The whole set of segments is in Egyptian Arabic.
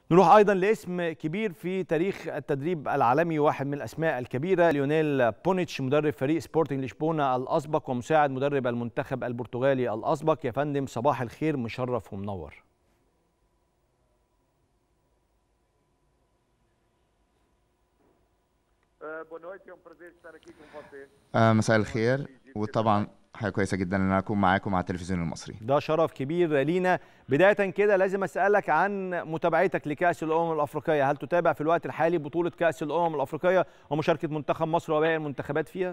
نروح ايضا لاسم كبير في تاريخ التدريب العالمي واحد من الاسماء الكبيره ليونيل بونيتش مدرب فريق سبورتنج لشبونه الاسبق ومساعد مدرب المنتخب البرتغالي الاسبق يا فندم صباح الخير مشرف ومنور آه، مساء الخير وطبعا حاجه كويسه جدا ان انا اكون معاكم على التلفزيون المصري ده شرف كبير لينا بدايه كده لازم اسالك عن متابعتك لكاس الامم الافريقيه هل تتابع في الوقت الحالي بطوله كاس الامم الافريقيه ومشاركه منتخب مصر وباقي المنتخبات فيها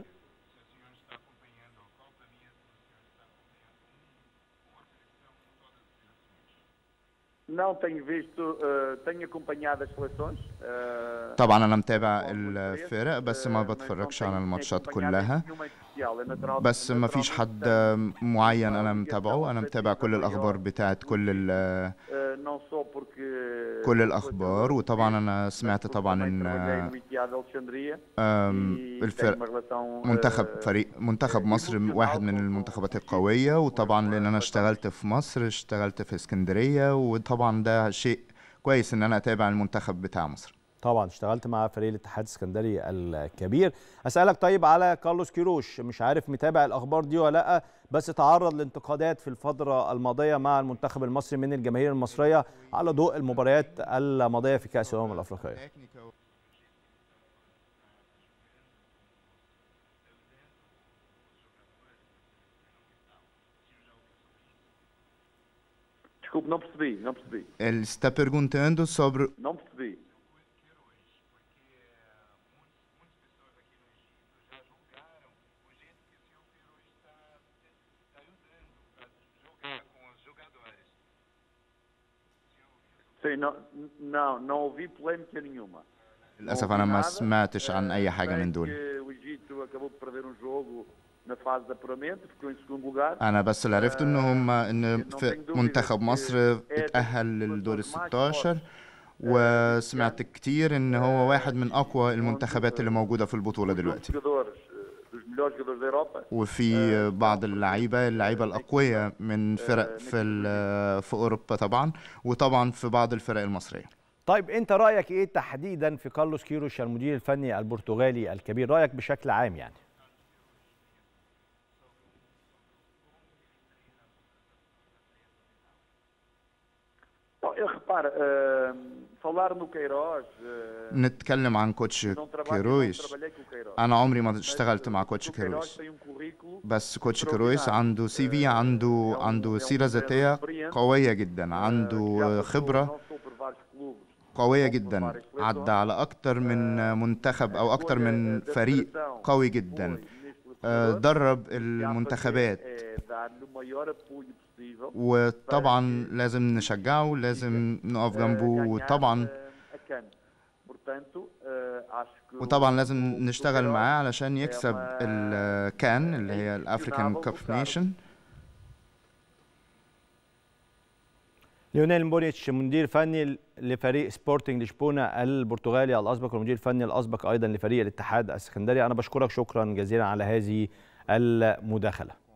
Não tenho visto, uh, tenho acompanhado as seleções. Uh, طبعا انا متابع الفرق بس ما بتفرجش على الماتشات كلها بس ما فيش حد معين انا متابعه انا متابع كل الاخبار بتاعت كل ال كل الاخبار وطبعا انا سمعت طبعا ان آم، الفرق منتخب فريق منتخب مصر واحد من المنتخبات القوية وطبعا لان انا اشتغلت في مصر اشتغلت في اسكندرية وطبعا ده شيء كويس ان انا اتابع المنتخب بتاع مصر طبعا اشتغلت مع فريق الاتحاد السكندري الكبير اسالك طيب على كارلوس كيروش مش عارف متابع الاخبار دي ولا لا بس تعرض لانتقادات في الفتره الماضيه مع المنتخب المصري من الجماهير المصريه على ضوء المباريات الماضيه في كاس الامم الافريقيه Desculpe, não percebi, não percebi. Ele está perguntando sobre Não percebi. Sim, não, não, não ouvi polêmica nenhuma. للاسف انا ما سمعتش عن اي حاجة من دول Que o Egito acabou de perder um jogo na fase de apuramento, ficou em segundo lugar. انا بس اللي عرفته ان هم ان في منتخب مصر اتأهل للدور ال 16 وسمعت كتير ان هو واحد من اقوى المنتخبات اللي موجودة في البطولة Dos دلوقتي jogadores, eh, dos melhores jogadores da Europa. وفي بعض اللعيبة اللعيبة الأقوياء من فرق في ال- في أوروبا طبعا وطبعا في بعض الفرق المصرية طيب انت رايك ايه تحديدا في كارلوس كيروش المدير الفني البرتغالي الكبير رايك بشكل عام يعني Bom, eu reparo, eh, falar no Queiroz. eh, نتكلم عن كوتش não trabalho, eu não كيرويش trabalhei com o Queiroz. أنا عمري ما Mas, اشتغلت مع eh, كوتش o Queiroz كيرويش tem um currículo بس كوتش كيرويس عنده سي في عنده عنده سيرة ذاتية قوية جدا عنده خبرة قوية جدا عدى على أكتر من منتخب أو أكتر من فريق قوي جدا آه، درب المنتخبات وطبعا لازم نشجعه لازم نقف جنبه وطبعا وطبعا لازم نشتغل معاه علشان يكسب الكان اللي هي الافريكان كاب نيشن ليونيل مبونيتش مدير فني لفريق سبورتنج لشبونه البرتغالي الاسبق والمدير الفني الاسبق ايضا لفريق الاتحاد السكندري انا بشكرك شكرا جزيلا على هذه المداخله